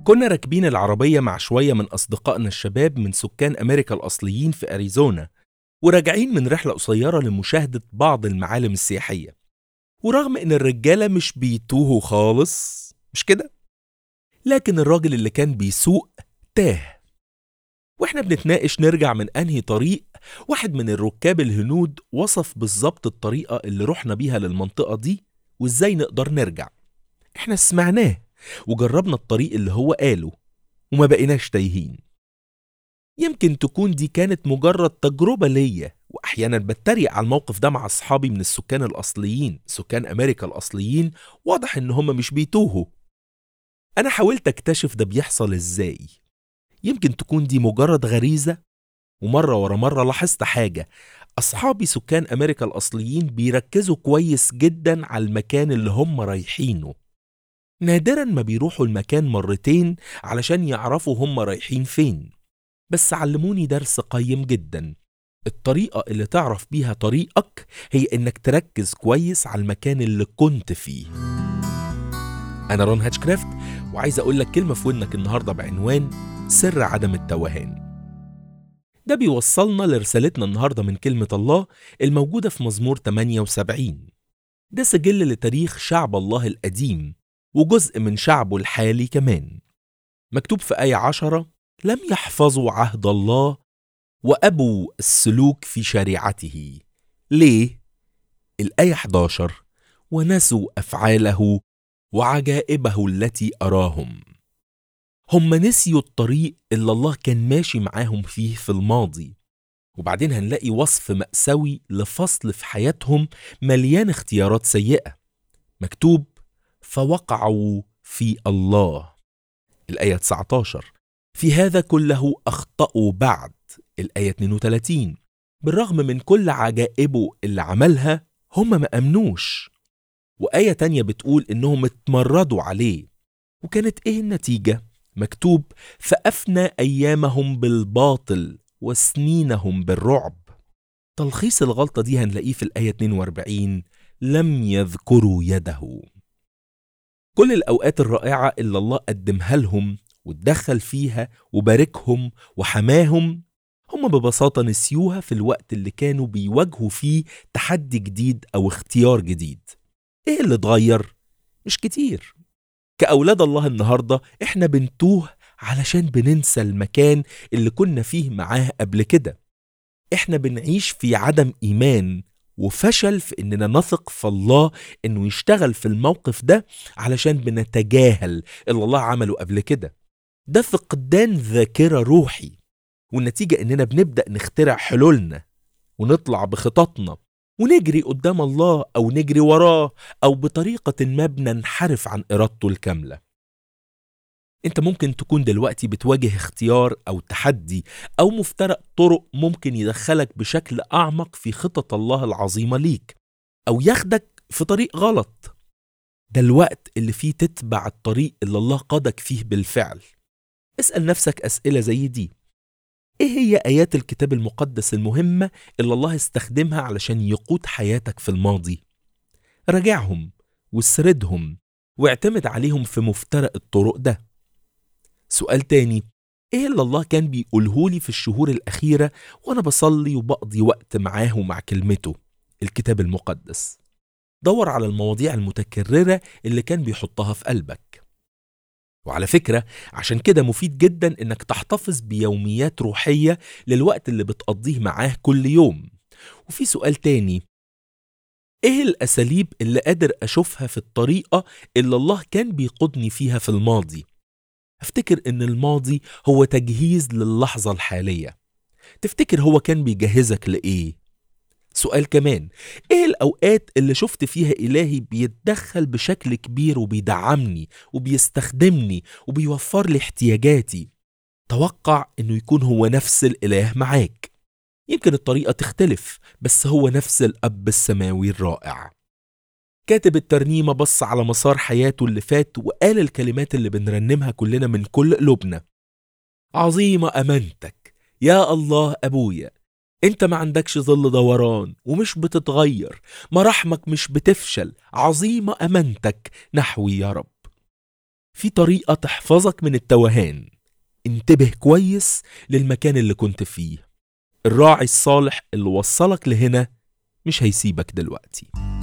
كنا راكبين العربية مع شوية من أصدقائنا الشباب من سكان أمريكا الأصليين في أريزونا وراجعين من رحلة قصيرة لمشاهدة بعض المعالم السياحية ورغم إن الرجالة مش بيتوهوا خالص مش كده؟ لكن الراجل اللي كان بيسوق تاه واحنا بنتناقش نرجع من انهي طريق واحد من الركاب الهنود وصف بالظبط الطريقة اللي رحنا بيها للمنطقة دي وازاي نقدر نرجع احنا سمعناه وجربنا الطريق اللي هو قاله وما بقيناش تايهين يمكن تكون دي كانت مجرد تجربة ليا وأحيانا بتريق على الموقف ده مع أصحابي من السكان الأصليين سكان أمريكا الأصليين واضح إن هم مش بيتوهوا أنا حاولت أكتشف ده بيحصل إزاي يمكن تكون دي مجرد غريزة ومرة ورا مرة لاحظت حاجة أصحابي سكان أمريكا الأصليين بيركزوا كويس جدا على المكان اللي هم رايحينه نادرا ما بيروحوا المكان مرتين علشان يعرفوا هم رايحين فين بس علموني درس قيم جدا الطريقة اللي تعرف بيها طريقك هي إنك تركز كويس على المكان اللي كنت فيه أنا رون هاتشكرافت وعايز أقول لك كلمة في ودنك النهاردة بعنوان سر عدم التوهان ده بيوصلنا لرسالتنا النهاردة من كلمة الله الموجودة في مزمور 78 ده سجل لتاريخ شعب الله القديم وجزء من شعبه الحالي كمان مكتوب في آية عشرة لم يحفظوا عهد الله وأبوا السلوك في شريعته ليه؟ الآية 11 ونسوا أفعاله وعجائبه التي أراهم هم نسيوا الطريق اللي الله كان ماشي معاهم فيه في الماضي وبعدين هنلاقي وصف مأساوي لفصل في حياتهم مليان اختيارات سيئة مكتوب فوقعوا في الله الآية 19 في هذا كله أخطأوا بعد الآية 32 بالرغم من كل عجائبه اللي عملها هم ما أمنوش وآية تانية بتقول إنهم اتمردوا عليه وكانت إيه النتيجة؟ مكتوب فأفنى أيامهم بالباطل وسنينهم بالرعب تلخيص الغلطة دي هنلاقيه في الآية 42 لم يذكروا يده كل الأوقات الرائعة اللي الله قدمها لهم واتدخل فيها وباركهم وحماهم هم ببساطة نسيوها في الوقت اللي كانوا بيواجهوا فيه تحدي جديد أو اختيار جديد إيه اللي اتغير؟ مش كتير كأولاد الله النهاردة إحنا بنتوه علشان بننسى المكان اللي كنا فيه معاه قبل كده إحنا بنعيش في عدم إيمان وفشل في إننا نثق في الله إنه يشتغل في الموقف ده علشان بنتجاهل اللي الله عمله قبل كده ده فقدان ذاكرة روحي والنتيجة إننا بنبدأ نخترع حلولنا ونطلع بخططنا ونجري قدام الله أو نجري وراه أو بطريقة ما بننحرف عن إرادته الكاملة أنت ممكن تكون دلوقتي بتواجه اختيار أو تحدي أو مفترق طرق ممكن يدخلك بشكل أعمق في خطط الله العظيمة ليك أو ياخدك في طريق غلط ده الوقت اللي فيه تتبع الطريق اللي الله قادك فيه بالفعل اسأل نفسك أسئلة زي دي ايه هي ايات الكتاب المقدس المهمه اللي الله استخدمها علشان يقود حياتك في الماضي راجعهم واسردهم واعتمد عليهم في مفترق الطرق ده سؤال تاني ايه اللي الله كان بيقولهولي في الشهور الاخيره وانا بصلي وبقضي وقت معاه ومع كلمته الكتاب المقدس دور على المواضيع المتكرره اللي كان بيحطها في قلبك وعلى فكرة عشان كده مفيد جدا انك تحتفظ بيوميات روحية للوقت اللي بتقضيه معاه كل يوم وفي سؤال تاني ايه الاساليب اللي قادر اشوفها في الطريقة اللي الله كان بيقودني فيها في الماضي افتكر ان الماضي هو تجهيز للحظة الحالية تفتكر هو كان بيجهزك لإيه؟ سؤال كمان ايه الاوقات اللي شفت فيها الهي بيتدخل بشكل كبير وبيدعمني وبيستخدمني وبيوفر لي احتياجاتي توقع انه يكون هو نفس الاله معاك يمكن الطريقه تختلف بس هو نفس الاب السماوي الرائع كاتب الترنيمه بص على مسار حياته اللي فات وقال الكلمات اللي بنرنمها كلنا من كل قلوبنا عظيمه امانتك يا الله ابويا انت ما عندكش ظل دوران ومش بتتغير مراحمك مش بتفشل عظيمة أمانتك نحوي يا رب في طريقة تحفظك من التوهان انتبه كويس للمكان اللي كنت فيه الراعي الصالح اللي وصلك لهنا مش هيسيبك دلوقتي